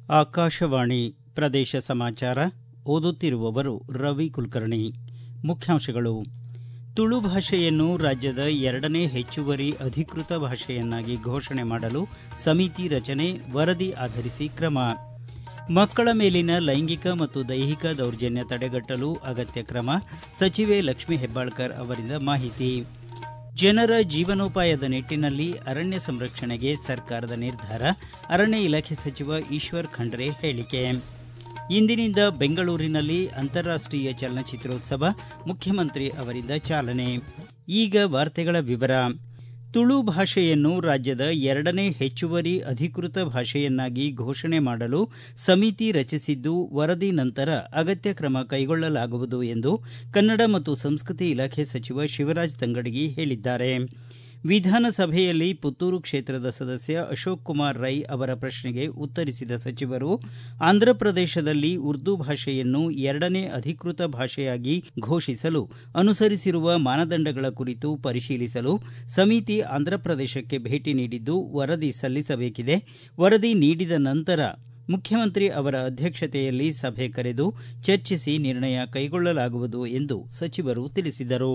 ಆಕಾಶವಾಣಿ ಪ್ರದೇಶ ಸಮಾಚಾರ ಓದುತ್ತಿರುವವರು ರವಿ ಕುಲಕರ್ಣಿ ಮುಖ್ಯಾಂಶಗಳು ತುಳು ಭಾಷೆಯನ್ನು ರಾಜ್ಯದ ಎರಡನೇ ಹೆಚ್ಚುವರಿ ಅಧಿಕೃತ ಭಾಷೆಯನ್ನಾಗಿ ಘೋಷಣೆ ಮಾಡಲು ಸಮಿತಿ ರಚನೆ ವರದಿ ಆಧರಿಸಿ ಕ್ರಮ ಮಕ್ಕಳ ಮೇಲಿನ ಲೈಂಗಿಕ ಮತ್ತು ದೈಹಿಕ ದೌರ್ಜನ್ಯ ತಡೆಗಟ್ಟಲು ಅಗತ್ಯ ಕ್ರಮ ಸಚಿವೆ ಲಕ್ಷ್ಮೀ ಹೆಬ್ಬಾಳ್ಕರ್ ಅವರಿಂದ ಮಾಹಿತಿ ಜನರ ಜೀವನೋಪಾಯದ ನಿಟ್ಟಿನಲ್ಲಿ ಅರಣ್ಯ ಸಂರಕ್ಷಣೆಗೆ ಸರ್ಕಾರದ ನಿರ್ಧಾರ ಅರಣ್ಯ ಇಲಾಖೆ ಸಚಿವ ಈಶ್ವರ್ ಖಂಡ್ರೆ ಹೇಳಿಕೆ ಇಂದಿನಿಂದ ಬೆಂಗಳೂರಿನಲ್ಲಿ ಅಂತಾರಾಷ್ಟೀಯ ಚಲನಚಿತ್ರೋತ್ಸವ ಮುಖ್ಯಮಂತ್ರಿ ಅವರಿಂದ ಚಾಲನೆ ಈಗ ವಾರ್ತೆಗಳ ವಿವರ ತುಳು ಭಾಷೆಯನ್ನು ರಾಜ್ಯದ ಎರಡನೇ ಹೆಚ್ಚುವರಿ ಅಧಿಕೃತ ಭಾಷೆಯನ್ನಾಗಿ ಘೋಷಣೆ ಮಾಡಲು ಸಮಿತಿ ರಚಿಸಿದ್ದು ವರದಿ ನಂತರ ಅಗತ್ಯ ಕ್ರಮ ಕೈಗೊಳ್ಳಲಾಗುವುದು ಎಂದು ಕನ್ನಡ ಮತ್ತು ಸಂಸ್ಕೃತಿ ಇಲಾಖೆ ಸಚಿವ ಶಿವರಾಜ ತಂಗಡಗಿ ಹೇಳಿದ್ದಾರೆ ವಿಧಾನಸಭೆಯಲ್ಲಿ ಪುತ್ತೂರು ಕ್ಷೇತ್ರದ ಸದಸ್ಯ ಅಶೋಕ್ ಕುಮಾರ್ ರೈ ಅವರ ಪ್ರಶ್ನೆಗೆ ಉತ್ತರಿಸಿದ ಸಚಿವರು ಆಂಧ್ರಪ್ರದೇಶದಲ್ಲಿ ಉರ್ದು ಭಾಷೆಯನ್ನು ಎರಡನೇ ಅಧಿಕೃತ ಭಾಷೆಯಾಗಿ ಘೋಷಿಸಲು ಅನುಸರಿಸಿರುವ ಮಾನದಂಡಗಳ ಕುರಿತು ಪರಿಶೀಲಿಸಲು ಸಮಿತಿ ಆಂಧ್ರಪ್ರದೇಶಕ್ಕೆ ಭೇಟಿ ನೀಡಿದ್ದು ವರದಿ ಸಲ್ಲಿಸಬೇಕಿದೆ ವರದಿ ನೀಡಿದ ನಂತರ ಮುಖ್ಯಮಂತ್ರಿ ಅವರ ಅಧ್ಯಕ್ಷತೆಯಲ್ಲಿ ಸಭೆ ಕರೆದು ಚರ್ಚಿಸಿ ನಿರ್ಣಯ ಕೈಗೊಳ್ಳಲಾಗುವುದು ಎಂದು ಸಚಿವರು ತಿಳಿಸಿದರು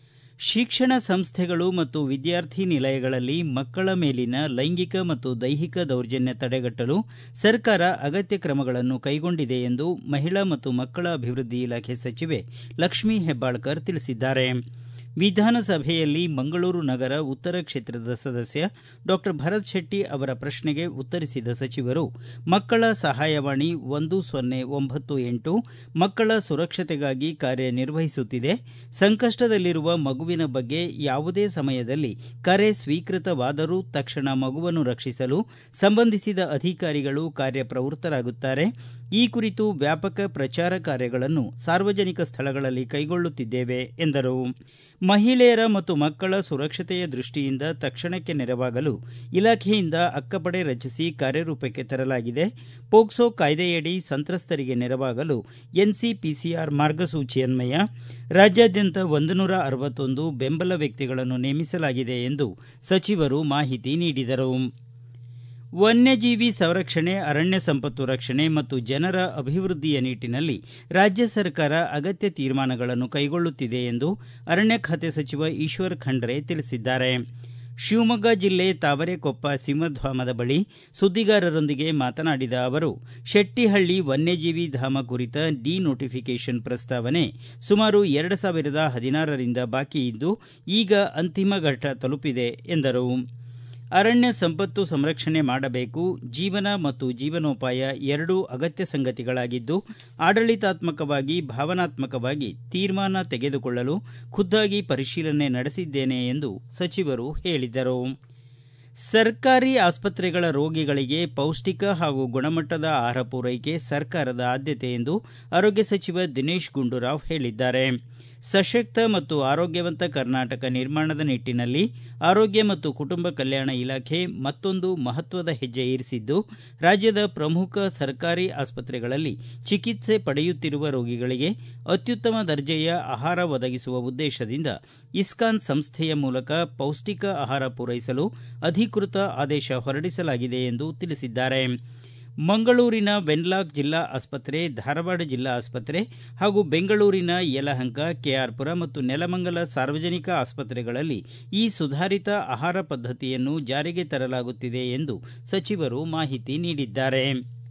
ಶಿಕ್ಷಣ ಸಂಸ್ಥೆಗಳು ಮತ್ತು ವಿದ್ಯಾರ್ಥಿ ನಿಲಯಗಳಲ್ಲಿ ಮಕ್ಕಳ ಮೇಲಿನ ಲೈಂಗಿಕ ಮತ್ತು ದೈಹಿಕ ದೌರ್ಜನ್ಯ ತಡೆಗಟ್ಟಲು ಸರ್ಕಾರ ಅಗತ್ಯ ಕ್ರಮಗಳನ್ನು ಕೈಗೊಂಡಿದೆ ಎಂದು ಮಹಿಳಾ ಮತ್ತು ಮಕ್ಕಳ ಅಭಿವೃದ್ಧಿ ಇಲಾಖೆ ಸಚಿವೆ ಲಕ್ಷ್ಮೀ ಹೆಬ್ಬಾಳ್ಕರ್ ತಿಳಿಸಿದ್ದಾರೆ ವಿಧಾನಸಭೆಯಲ್ಲಿ ಮಂಗಳೂರು ನಗರ ಉತ್ತರ ಕ್ಷೇತ್ರದ ಸದಸ್ಯ ಡಾಕ್ಟರ್ ಭರತ್ ಶೆಟ್ಟಿ ಅವರ ಪ್ರಶ್ನೆಗೆ ಉತ್ತರಿಸಿದ ಸಚಿವರು ಮಕ್ಕಳ ಸಹಾಯವಾಣಿ ಒಂದು ಸೊನ್ನೆ ಒಂಬತ್ತು ಎಂಟು ಮಕ್ಕಳ ಸುರಕ್ಷತೆಗಾಗಿ ಕಾರ್ಯನಿರ್ವಹಿಸುತ್ತಿದೆ ಸಂಕಷ್ಟದಲ್ಲಿರುವ ಮಗುವಿನ ಬಗ್ಗೆ ಯಾವುದೇ ಸಮಯದಲ್ಲಿ ಕರೆ ಸ್ವೀಕೃತವಾದರೂ ತಕ್ಷಣ ಮಗುವನ್ನು ರಕ್ಷಿಸಲು ಸಂಬಂಧಿಸಿದ ಅಧಿಕಾರಿಗಳು ಕಾರ್ಯಪ್ರವೃತ್ತರಾಗುತ್ತಾರೆ ಈ ಕುರಿತು ವ್ಯಾಪಕ ಪ್ರಚಾರ ಕಾರ್ಯಗಳನ್ನು ಸಾರ್ವಜನಿಕ ಸ್ಥಳಗಳಲ್ಲಿ ಕೈಗೊಳ್ಳುತ್ತಿದ್ದೇವೆ ಎಂದರು ಮಹಿಳೆಯರ ಮತ್ತು ಮಕ್ಕಳ ಸುರಕ್ಷತೆಯ ದೃಷ್ಟಿಯಿಂದ ತಕ್ಷಣಕ್ಕೆ ನೆರವಾಗಲು ಇಲಾಖೆಯಿಂದ ಅಕ್ಕಪಡೆ ರಚಿಸಿ ಕಾರ್ಯರೂಪಕ್ಕೆ ತರಲಾಗಿದೆ ಪೋಕ್ಸೋ ಕಾಯ್ದೆಯಡಿ ಸಂತ್ರಸ್ತರಿಗೆ ನೆರವಾಗಲು ಎನ್ಸಿಪಿಸಿಆರ್ ಮಾರ್ಗಸೂಚಿಯನ್ವಯ ರಾಜ್ಯಾದ್ಯಂತ ಒಂದು ನೂರ ಅರವತ್ತೊಂದು ಬೆಂಬಲ ವ್ಯಕ್ತಿಗಳನ್ನು ನೇಮಿಸಲಾಗಿದೆ ಎಂದು ಸಚಿವರು ಮಾಹಿತಿ ನೀಡಿದರು ವನ್ಯಜೀವಿ ಸಂರಕ್ಷಣೆ ಅರಣ್ಯ ಸಂಪತ್ತು ರಕ್ಷಣೆ ಮತ್ತು ಜನರ ಅಭಿವೃದ್ಧಿಯ ನಿಟ್ಟಿನಲ್ಲಿ ರಾಜ್ಯ ಸರ್ಕಾರ ಅಗತ್ಯ ತೀರ್ಮಾನಗಳನ್ನು ಕೈಗೊಳ್ಳುತ್ತಿದೆ ಎಂದು ಅರಣ್ಯ ಖಾತೆ ಸಚಿವ ಈಶ್ವರ್ ಖಂಡ್ರೆ ತಿಳಿಸಿದ್ದಾರೆ ಶಿವಮೊಗ್ಗ ಜಿಲ್ಲೆ ತಾವರೆಕೊಪ್ಪ ಸಿಂಹಧಾಮದ ಬಳಿ ಸುದ್ದಿಗಾರರೊಂದಿಗೆ ಮಾತನಾಡಿದ ಅವರು ಶೆಟ್ಟಿಹಳ್ಳಿ ವನ್ಯಜೀವಿ ಧಾಮ ಕುರಿತ ಡಿ ನೋಟಿಫಿಕೇಷನ್ ಪ್ರಸ್ತಾವನೆ ಸುಮಾರು ಎರಡು ಸಾವಿರದ ಹದಿನಾರರಿಂದ ಬಾಕಿ ಇದ್ದು ಈಗ ಅಂತಿಮ ಘಟ್ಟ ತಲುಪಿದೆ ಎಂದರು ಅರಣ್ಯ ಸಂಪತ್ತು ಸಂರಕ್ಷಣೆ ಮಾಡಬೇಕು ಜೀವನ ಮತ್ತು ಜೀವನೋಪಾಯ ಎರಡೂ ಅಗತ್ಯ ಸಂಗತಿಗಳಾಗಿದ್ದು ಆಡಳಿತಾತ್ಮಕವಾಗಿ ಭಾವನಾತ್ಮಕವಾಗಿ ತೀರ್ಮಾನ ತೆಗೆದುಕೊಳ್ಳಲು ಖುದ್ದಾಗಿ ಪರಿಶೀಲನೆ ನಡೆಸಿದ್ದೇನೆ ಎಂದು ಸಚಿವರು ಹೇಳಿದರು ಸರ್ಕಾರಿ ಆಸ್ಪತ್ರೆಗಳ ರೋಗಿಗಳಿಗೆ ಪೌಷ್ಟಿಕ ಹಾಗೂ ಗುಣಮಟ್ಟದ ಆಹಾರ ಪೂರೈಕೆ ಸರ್ಕಾರದ ಆದ್ಯತೆ ಎಂದು ಆರೋಗ್ಯ ಸಚಿವ ದಿನೇಶ್ ಗುಂಡೂರಾವ್ ಹೇಳಿದ್ದಾರೆ ಸಶಕ್ತ ಮತ್ತು ಆರೋಗ್ಯವಂತ ಕರ್ನಾಟಕ ನಿರ್ಮಾಣದ ನಿಟ್ಟಿನಲ್ಲಿ ಆರೋಗ್ಯ ಮತ್ತು ಕುಟುಂಬ ಕಲ್ಯಾಣ ಇಲಾಖೆ ಮತ್ತೊಂದು ಮಹತ್ವದ ಹೆಜ್ಜೆ ಇರಿಸಿದ್ದು ರಾಜ್ಯದ ಪ್ರಮುಖ ಸರ್ಕಾರಿ ಆಸ್ಪತ್ರೆಗಳಲ್ಲಿ ಚಿಕಿತ್ಸೆ ಪಡೆಯುತ್ತಿರುವ ರೋಗಿಗಳಿಗೆ ಅತ್ಯುತ್ತಮ ದರ್ಜೆಯ ಆಹಾರ ಒದಗಿಸುವ ಉದ್ದೇಶದಿಂದ ಇಸ್ಕಾನ್ ಸಂಸ್ಥೆಯ ಮೂಲಕ ಪೌಷ್ಟಿಕ ಆಹಾರ ಪೂರೈಸಲು ಅಧಿಕೃತ ಆದೇಶ ಹೊರಡಿಸಲಾಗಿದೆ ಎಂದು ತಿಳಿಸಿದ್ದಾರೆ ಮಂಗಳೂರಿನ ವೆನ್ಲಾಕ್ ಜಿಲ್ಲಾ ಆಸ್ಪತ್ರೆ ಧಾರವಾಡ ಜಿಲ್ಲಾ ಆಸ್ಪತ್ರೆ ಹಾಗೂ ಬೆಂಗಳೂರಿನ ಯಲಹಂಕ ಕೆಆರ್ಪುರ ಮತ್ತು ನೆಲಮಂಗಲ ಸಾರ್ವಜನಿಕ ಆಸ್ಪತ್ರೆಗಳಲ್ಲಿ ಈ ಸುಧಾರಿತ ಆಹಾರ ಪದ್ಧತಿಯನ್ನು ಜಾರಿಗೆ ತರಲಾಗುತ್ತಿದೆ ಎಂದು ಸಚಿವರು ಮಾಹಿತಿ ನೀಡಿದ್ದಾರೆ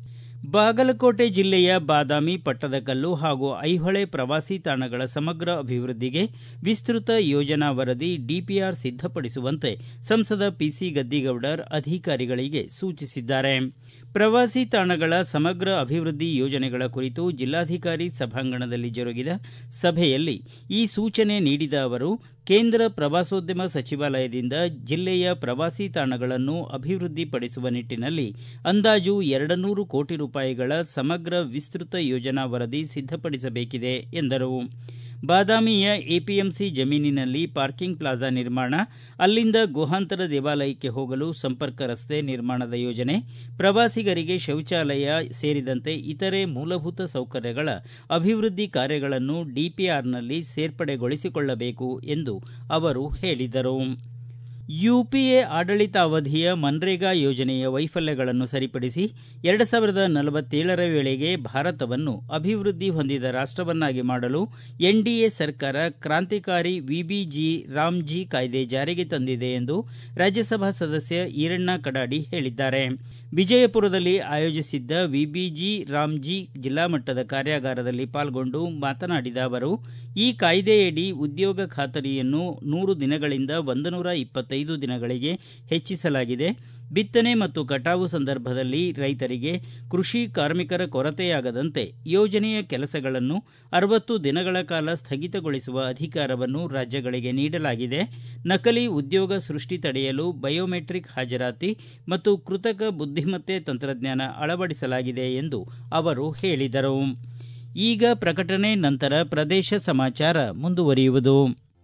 ಬಾಗಲಕೋಟೆ ಜಿಲ್ಲೆಯ ಬಾದಾಮಿ ಪಟ್ಟದಕಲ್ಲು ಹಾಗೂ ಐಹೊಳೆ ಪ್ರವಾಸಿ ತಾಣಗಳ ಸಮಗ್ರ ಅಭಿವೃದ್ಧಿಗೆ ವಿಸ್ತೃತ ಯೋಜನಾ ವರದಿ ಡಿಪಿಆರ್ ಸಿದ್ದಪಡಿಸುವಂತೆ ಸಂಸದ ಪಿಸಿ ಗದ್ದಿಗೌಡರ್ ಅಧಿಕಾರಿಗಳಿಗೆ ಸೂಚಿಸಿದ್ದಾರೆ ಪ್ರವಾಸಿ ತಾಣಗಳ ಸಮಗ್ರ ಅಭಿವೃದ್ಧಿ ಯೋಜನೆಗಳ ಕುರಿತು ಜಿಲ್ಲಾಧಿಕಾರಿ ಸಭಾಂಗಣದಲ್ಲಿ ಜರುಗಿದ ಸಭೆಯಲ್ಲಿ ಈ ಸೂಚನೆ ನೀಡಿದ ಅವರು ಕೇಂದ್ರ ಪ್ರವಾಸೋದ್ಯಮ ಸಚಿವಾಲಯದಿಂದ ಜಿಲ್ಲೆಯ ಪ್ರವಾಸಿ ತಾಣಗಳನ್ನು ಅಭಿವೃದ್ಧಿಪಡಿಸುವ ನಿಟ್ಟಿನಲ್ಲಿ ಅಂದಾಜು ಎರಡು ನೂರು ಕೋಟಿ ರೂಪಾಯಿಗಳ ಸಮಗ್ರ ವಿಸ್ತೃತ ಯೋಜನಾ ವರದಿ ಸಿದ್ದಪಡಿಸಬೇಕಿದೆ ಎಂದರು ಬಾದಾಮಿಯ ಎಪಿಎಂಸಿ ಜಮೀನಿನಲ್ಲಿ ಪಾರ್ಕಿಂಗ್ ಪ್ಲಾಜಾ ನಿರ್ಮಾಣ ಅಲ್ಲಿಂದ ಗುಹಾಂತರ ದೇವಾಲಯಕ್ಕೆ ಹೋಗಲು ಸಂಪರ್ಕ ರಸ್ತೆ ನಿರ್ಮಾಣದ ಯೋಜನೆ ಪ್ರವಾಸಿಗರಿಗೆ ಶೌಚಾಲಯ ಸೇರಿದಂತೆ ಇತರೆ ಮೂಲಭೂತ ಸೌಕರ್ಯಗಳ ಅಭಿವೃದ್ಧಿ ಕಾರ್ಯಗಳನ್ನು ಡಿಪಿಆರ್ನಲ್ಲಿ ಸೇರ್ಪಡೆಗೊಳಿಸಿಕೊಳ್ಳಬೇಕು ಎಂದು ಅವರು ಹೇಳಿದರು ಯುಪಿಎ ಆಡಳಿತಾವಧಿಯ ಮನ್ರೇಗಾ ಯೋಜನೆಯ ವೈಫಲ್ಯಗಳನ್ನು ಸರಿಪಡಿಸಿ ಎರಡು ಸಾವಿರದ ನಲವತ್ತೇಳರ ವೇಳೆಗೆ ಭಾರತವನ್ನು ಅಭಿವೃದ್ಧಿ ಹೊಂದಿದ ರಾಷ್ಟವನ್ನಾಗಿ ಮಾಡಲು ಎನ್ಡಿಎ ಸರ್ಕಾರ ಕ್ರಾಂತಿಕಾರಿ ವಿಬಿಜಿ ರಾಮ್ಜಿ ಕಾಯ್ದೆ ಜಾರಿಗೆ ತಂದಿದೆ ಎಂದು ರಾಜ್ಯಸಭಾ ಸದಸ್ಯ ಈರಣ್ಣ ಕಡಾಡಿ ಹೇಳಿದ್ದಾರೆ ವಿಜಯಪುರದಲ್ಲಿ ಆಯೋಜಿಸಿದ್ದ ವಿಬಿಜಿ ರಾಮ್ಜಿ ಜಿಲ್ಲಾ ಮಟ್ಟದ ಕಾರ್ಯಾಗಾರದಲ್ಲಿ ಪಾಲ್ಗೊಂಡು ಮಾತನಾಡಿದ ಅವರು ಈ ಕಾಯ್ದೆಯಡಿ ಉದ್ಯೋಗ ಖಾತರಿಯನ್ನು ನೂರು ದಿನಗಳಿಂದ ಒಂದು ನೂರ ಇಪ್ಪತ್ತೈದು ದಿನಗಳಿಗೆ ಹೆಚ್ಚಿಸಲಾಗಿದೆ ಬಿತ್ತನೆ ಮತ್ತು ಕಟಾವು ಸಂದರ್ಭದಲ್ಲಿ ರೈತರಿಗೆ ಕೃಷಿ ಕಾರ್ಮಿಕರ ಕೊರತೆಯಾಗದಂತೆ ಯೋಜನೆಯ ಕೆಲಸಗಳನ್ನು ಅರವತ್ತು ದಿನಗಳ ಕಾಲ ಸ್ಥಗಿತಗೊಳಿಸುವ ಅಧಿಕಾರವನ್ನು ರಾಜ್ಯಗಳಿಗೆ ನೀಡಲಾಗಿದೆ ನಕಲಿ ಉದ್ಯೋಗ ಸೃಷ್ಟಿ ತಡೆಯಲು ಬಯೋಮೆಟ್ರಿಕ್ ಹಾಜರಾತಿ ಮತ್ತು ಕೃತಕ ಬುದ್ಧಿಮತ್ತೆ ತಂತ್ರಜ್ಞಾನ ಅಳವಡಿಸಲಾಗಿದೆ ಎಂದು ಅವರು ಹೇಳಿದರು ಈಗ ಪ್ರಕಟಣೆ ನಂತರ ಪ್ರದೇಶ ಸಮಾಚಾರ ಮುಂದುವರಿಯುವುದು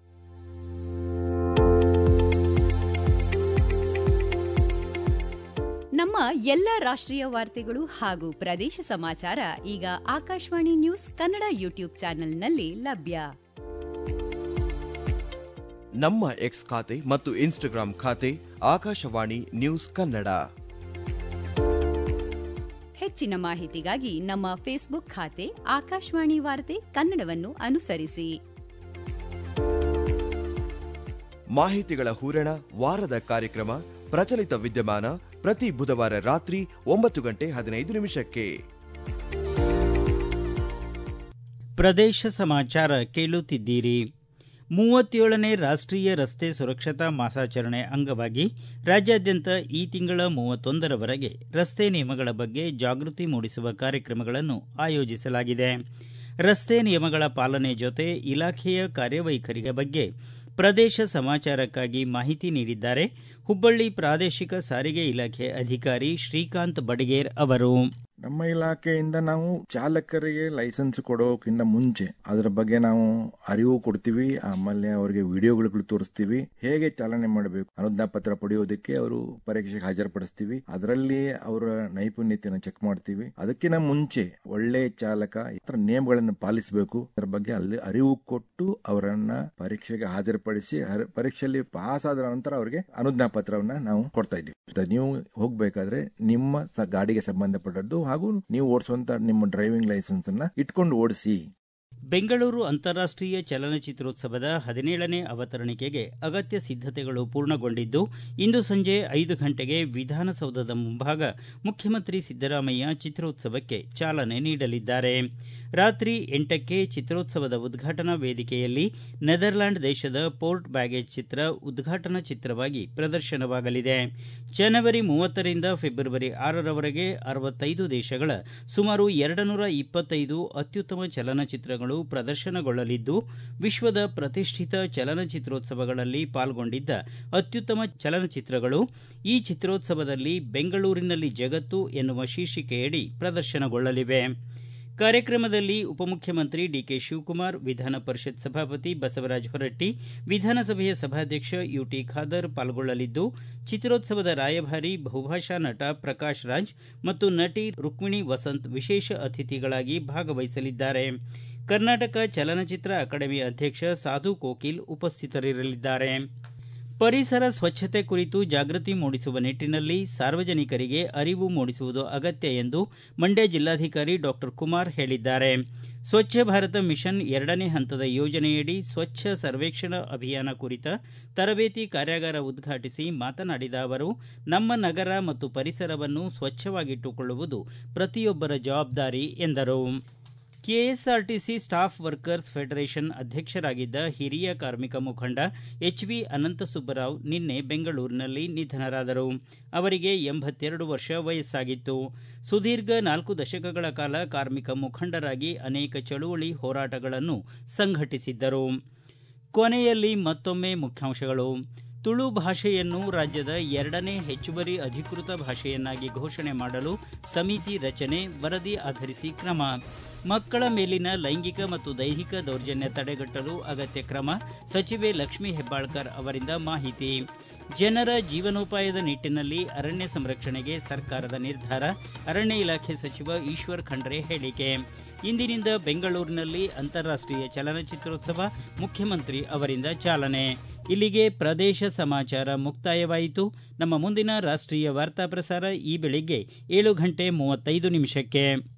ನಮ್ಮ ಎಲ್ಲ ರಾಷ್ಟ್ರೀಯ ವಾರ್ತೆಗಳು ಹಾಗೂ ಪ್ರದೇಶ ಸಮಾಚಾರ ಈಗ ಆಕಾಶವಾಣಿ ನ್ಯೂಸ್ ಕನ್ನಡ ಯೂಟ್ಯೂಬ್ ಚಾನೆಲ್ನಲ್ಲಿ ಲಭ್ಯ ನಮ್ಮ ಎಕ್ಸ್ ಖಾತೆ ಮತ್ತು ಇನ್ಸ್ಟಾಗ್ರಾಂ ಖಾತೆ ಆಕಾಶವಾಣಿ ನ್ಯೂಸ್ ಕನ್ನಡ ಹೆಚ್ಚಿನ ಮಾಹಿತಿಗಾಗಿ ನಮ್ಮ ಫೇಸ್ಬುಕ್ ಖಾತೆ ಆಕಾಶವಾಣಿ ವಾರ್ತೆ ಕನ್ನಡವನ್ನು ಅನುಸರಿಸಿ ಮಾಹಿತಿಗಳ ಹೂರಣ ವಾರದ ಕಾರ್ಯಕ್ರಮ ಪ್ರಚಲಿತ ವಿದ್ಯಮಾನ ಪ್ರತಿ ಬುಧವಾರ ರಾತ್ರಿ ಒಂಬತ್ತು ಗಂಟೆ ಹದಿನೈದು ನಿಮಿಷಕ್ಕೆ ಪ್ರದೇಶ ಸಮಾಚಾರ ಕೇಳುತ್ತಿದ್ದೀರಿ ಮೂವತ್ತೇಳನೇ ರಾಷ್ಟ್ರೀಯ ರಸ್ತೆ ಸುರಕ್ಷತಾ ಮಾಸಾಚರಣೆ ಅಂಗವಾಗಿ ರಾಜ್ಯಾದ್ಯಂತ ಈ ತಿಂಗಳ ಮೂವತ್ತೊಂದರವರೆಗೆ ರಸ್ತೆ ನಿಯಮಗಳ ಬಗ್ಗೆ ಜಾಗೃತಿ ಮೂಡಿಸುವ ಕಾರ್ಯಕ್ರಮಗಳನ್ನು ಆಯೋಜಿಸಲಾಗಿದೆ ರಸ್ತೆ ನಿಯಮಗಳ ಪಾಲನೆ ಜೊತೆ ಇಲಾಖೆಯ ಕಾರ್ಯವೈಖರಿಯ ಬಗ್ಗೆ ಪ್ರದೇಶ ಸಮಾಚಾರಕ್ಕಾಗಿ ಮಾಹಿತಿ ನೀಡಿದ್ದಾರೆ ಹುಬ್ಬಳ್ಳಿ ಪ್ರಾದೇಶಿಕ ಸಾರಿಗೆ ಇಲಾಖೆ ಅಧಿಕಾರಿ ಶ್ರೀಕಾಂತ್ ಬಡಗೇರ್ ಅವರು ನಮ್ಮ ಇಲಾಖೆಯಿಂದ ನಾವು ಚಾಲಕರಿಗೆ ಲೈಸೆನ್ಸ್ ಕೊಡೋಕ್ಕಿಂತ ಮುಂಚೆ ಅದರ ಬಗ್ಗೆ ನಾವು ಅರಿವು ಕೊಡ್ತೀವಿ ಆಮೇಲೆ ಅವರಿಗೆ ವಿಡಿಯೋಗಳು ತೋರಿಸ್ತೀವಿ ಹೇಗೆ ಚಾಲನೆ ಮಾಡಬೇಕು ಅನುಜ್ಞಾ ಪತ್ರ ಪಡೆಯೋದಕ್ಕೆ ಅವರು ಪರೀಕ್ಷೆಗೆ ಹಾಜರುಪಡಿಸ್ತೀವಿ ಅದರಲ್ಲಿ ಅವರ ನೈಪುಣ್ಯತೆಯನ್ನು ಚೆಕ್ ಮಾಡ್ತೀವಿ ಅದಕ್ಕಿಂತ ಮುಂಚೆ ಒಳ್ಳೆ ಚಾಲಕ ಇತರ ನಿಯಮಗಳನ್ನು ಪಾಲಿಸಬೇಕು ಅದರ ಬಗ್ಗೆ ಅಲ್ಲಿ ಅರಿವು ಕೊಟ್ಟು ಅವರನ್ನ ಪರೀಕ್ಷೆಗೆ ಹಾಜರುಪಡಿಸಿ ಹರ- ಪರೀಕ್ಷೆಯಲ್ಲಿ ಪಾಸ್ ಆದ ನಂತರ ಅವರಿಗೆ ಅನುಜ್ಞಾ ಪತ್ರವನ್ನ ನಾವು ಕೊಡ್ತಾ ಇದ್ದೀವಿ ನೀವು ಹೋಗ್ಬೇಕಾದ್ರೆ ನಿಮ್ಮ ಸ- ಗಾಡಿಗೆ ಸಂಬಂಧಪಟ್ಟದ್ದು ಹಾಗೂ ನೀವು ಓಡಿಸುವಂತ ನಿಮ್ಮ ಡ್ರೈವಿಂಗ್ ಲೈಸೆನ್ಸ್ ಅನ್ನ ಇಟ್ಕೊಂಡು ಓಡಿಸಿ ಬೆಂಗಳೂರು ಅಂತಾರಾಷ್ಟ್ರೀಯ ಚಲನಚಿತ್ರೋತ್ಸವದ ಹದಿನೇಳನೇ ಅವತರಣಿಕೆಗೆ ಅಗತ್ಯ ಸಿದ್ಧತೆಗಳು ಪೂರ್ಣಗೊಂಡಿದ್ದು ಇಂದು ಸಂಜೆ ಐದು ಗಂಟೆಗೆ ವಿಧಾನಸೌಧದ ಮುಂಭಾಗ ಮುಖ್ಯಮಂತ್ರಿ ಸಿದ್ದರಾಮಯ್ಯ ಚಿತ್ರೋತ್ಸವಕ್ಕೆ ಚಾಲನೆ ನೀಡಲಿದ್ದಾರೆ ರಾತ್ರಿ ಎಂಟಕ್ಕೆ ಚಿತ್ರೋತ್ಸವದ ಉದ್ಘಾಟನಾ ವೇದಿಕೆಯಲ್ಲಿ ನೆದರ್ಲ್ಯಾಂಡ್ ದೇಶದ ಪೋರ್ಟ್ ಬ್ಯಾಗೇಜ್ ಚಿತ್ರ ಉದ್ಘಾಟನಾ ಚಿತ್ರವಾಗಿ ಪ್ರದರ್ಶನವಾಗಲಿದೆ ಜನವರಿ ಮೂವತ್ತರಿಂದ ಫೆಬ್ರವರಿ ಆರರವರೆಗೆ ಅರವತ್ತೈದು ದೇಶಗಳ ಸುಮಾರು ಎರಡು ನೂರ ಇಪ್ಪತ್ತೈದು ಅತ್ಯುತ್ತಮ ಚಲನಚಿತ್ರಗಳು ಪ್ರದರ್ಶನಗೊಳ್ಳಲಿದ್ದು ವಿಶ್ವದ ಪ್ರತಿಷ್ಠಿತ ಚಲನಚಿತ್ರೋತ್ಸವಗಳಲ್ಲಿ ಪಾಲ್ಗೊಂಡಿದ್ದ ಅತ್ಯುತ್ತಮ ಚಲನಚಿತ್ರಗಳು ಈ ಚಿತ್ರೋತ್ಸವದಲ್ಲಿ ಬೆಂಗಳೂರಿನಲ್ಲಿ ಜಗತ್ತು ಎನ್ನುವ ಶೀರ್ಷಿಕೆಯಡಿ ಪ್ರದರ್ಶನಗೊಳ್ಳಲಿವೆ ಕಾರ್ಯಕ್ರಮದಲ್ಲಿ ಉಪಮುಖ್ಯಮಂತ್ರಿ ಡಿಕೆ ಶಿವಕುಮಾರ್ ವಿಧಾನ ಪರಿಷತ್ ಸಭಾಪತಿ ಬಸವರಾಜ ಹೊರಟ್ಟಿ ವಿಧಾನಸಭೆಯ ಸಭಾಧ್ಯಕ್ಷ ಯುಟಿ ಖಾದರ್ ಪಾಲ್ಗೊಳ್ಳಲಿದ್ದು ಚಿತ್ರೋತ್ಸವದ ರಾಯಭಾರಿ ಬಹುಭಾಷಾ ನಟ ಪ್ರಕಾಶ್ ರಾಜ್ ಮತ್ತು ನಟಿ ರುಕ್ಮಿಣಿ ವಸಂತ್ ವಿಶೇಷ ಅತಿಥಿಗಳಾಗಿ ಭಾಗವಹಿಸಲಿದ್ದಾರೆ ಕರ್ನಾಟಕ ಚಲನಚಿತ್ರ ಅಕಾಡೆಮಿ ಅಧ್ಯಕ್ಷ ಸಾಧು ಕೋಕಿಲ್ ಉಪಸ್ಥಿತರಿರಲಿದ್ದಾರೆ ಪರಿಸರ ಸ್ವಚ್ಛತೆ ಕುರಿತು ಜಾಗೃತಿ ಮೂಡಿಸುವ ನಿಟ್ಟಿನಲ್ಲಿ ಸಾರ್ವಜನಿಕರಿಗೆ ಅರಿವು ಮೂಡಿಸುವುದು ಅಗತ್ಯ ಎಂದು ಮಂಡ್ಯ ಜಿಲ್ಲಾಧಿಕಾರಿ ಡಾಕ್ಟರ್ ಕುಮಾರ್ ಹೇಳಿದ್ದಾರೆ ಸ್ವಚ್ಛ ಭಾರತ ಮಿಷನ್ ಎರಡನೇ ಹಂತದ ಯೋಜನೆಯಡಿ ಸ್ವಚ್ಛ ಸರ್ವೇಕ್ಷಣಾ ಅಭಿಯಾನ ಕುರಿತ ತರಬೇತಿ ಕಾರ್ಯಾಗಾರ ಉದ್ಘಾಟಿಸಿ ಮಾತನಾಡಿದ ಅವರು ನಮ್ಮ ನಗರ ಮತ್ತು ಪರಿಸರವನ್ನು ಸ್ವಚ್ಛವಾಗಿಟ್ಟುಕೊಳ್ಳುವುದು ಪ್ರತಿಯೊಬ್ಬರ ಜವಾಬ್ದಾರಿ ಎಂದರು ಕೆಎಸ್ಆರ್ಟಿಸಿ ಸ್ಟಾಫ್ ವರ್ಕರ್ಸ್ ಫೆಡರೇಷನ್ ಅಧ್ಯಕ್ಷರಾಗಿದ್ದ ಹಿರಿಯ ಕಾರ್ಮಿಕ ಮುಖಂಡ ಎಚ್ ವಿ ಅನಂತಸುಬ್ಬರಾವ್ ನಿನ್ನೆ ಬೆಂಗಳೂರಿನಲ್ಲಿ ನಿಧನರಾದರು ಅವರಿಗೆ ಎಂಬತ್ತೆರಡು ವರ್ಷ ವಯಸ್ಸಾಗಿತ್ತು ಸುದೀರ್ಘ ನಾಲ್ಕು ದಶಕಗಳ ಕಾಲ ಕಾರ್ಮಿಕ ಮುಖಂಡರಾಗಿ ಅನೇಕ ಚಳುವಳಿ ಹೋರಾಟಗಳನ್ನು ಸಂಘಟಿಸಿದ್ದರು ಕೊನೆಯಲ್ಲಿ ಮತ್ತೊಮ್ಮೆ ಮುಖ್ಯಾಂಶಗಳು ತುಳು ಭಾಷೆಯನ್ನು ರಾಜ್ಯದ ಎರಡನೇ ಹೆಚ್ಚುವರಿ ಅಧಿಕೃತ ಭಾಷೆಯನ್ನಾಗಿ ಘೋಷಣೆ ಮಾಡಲು ಸಮಿತಿ ರಚನೆ ವರದಿ ಆಧರಿಸಿ ಕ್ರಮ ಮಕ್ಕಳ ಮೇಲಿನ ಲೈಂಗಿಕ ಮತ್ತು ದೈಹಿಕ ದೌರ್ಜನ್ಯ ತಡೆಗಟ್ಟಲು ಅಗತ್ಯ ಕ್ರಮ ಸಚಿವೆ ಲಕ್ಷ್ಮೀ ಹೆಬ್ಬಾಳ್ಕರ್ ಅವರಿಂದ ಮಾಹಿತಿ ಜನರ ಜೀವನೋಪಾಯದ ನಿಟ್ಟಿನಲ್ಲಿ ಅರಣ್ಯ ಸಂರಕ್ಷಣೆಗೆ ಸರ್ಕಾರದ ನಿರ್ಧಾರ ಅರಣ್ಯ ಇಲಾಖೆ ಸಚಿವ ಈಶ್ವರ್ ಖಂಡ್ರೆ ಹೇಳಿಕೆ ಇಂದಿನಿಂದ ಬೆಂಗಳೂರಿನಲ್ಲಿ ಅಂತಾರಾಷ್ಟೀಯ ಚಲನಚಿತ್ರೋತ್ಸವ ಮುಖ್ಯಮಂತ್ರಿ ಅವರಿಂದ ಚಾಲನೆ ಇಲ್ಲಿಗೆ ಪ್ರದೇಶ ಸಮಾಚಾರ ಮುಕ್ತಾಯವಾಯಿತು ನಮ್ಮ ಮುಂದಿನ ರಾಷ್ಟ್ರೀಯ ವಾರ್ತಾ ಪ್ರಸಾರ ಈ ಬೆಳಿಗ್ಗೆ ಏಳು ಗಂಟೆ ಮೂವತ್ತೈದು ನಿಮಿಷಕ್ಕೆ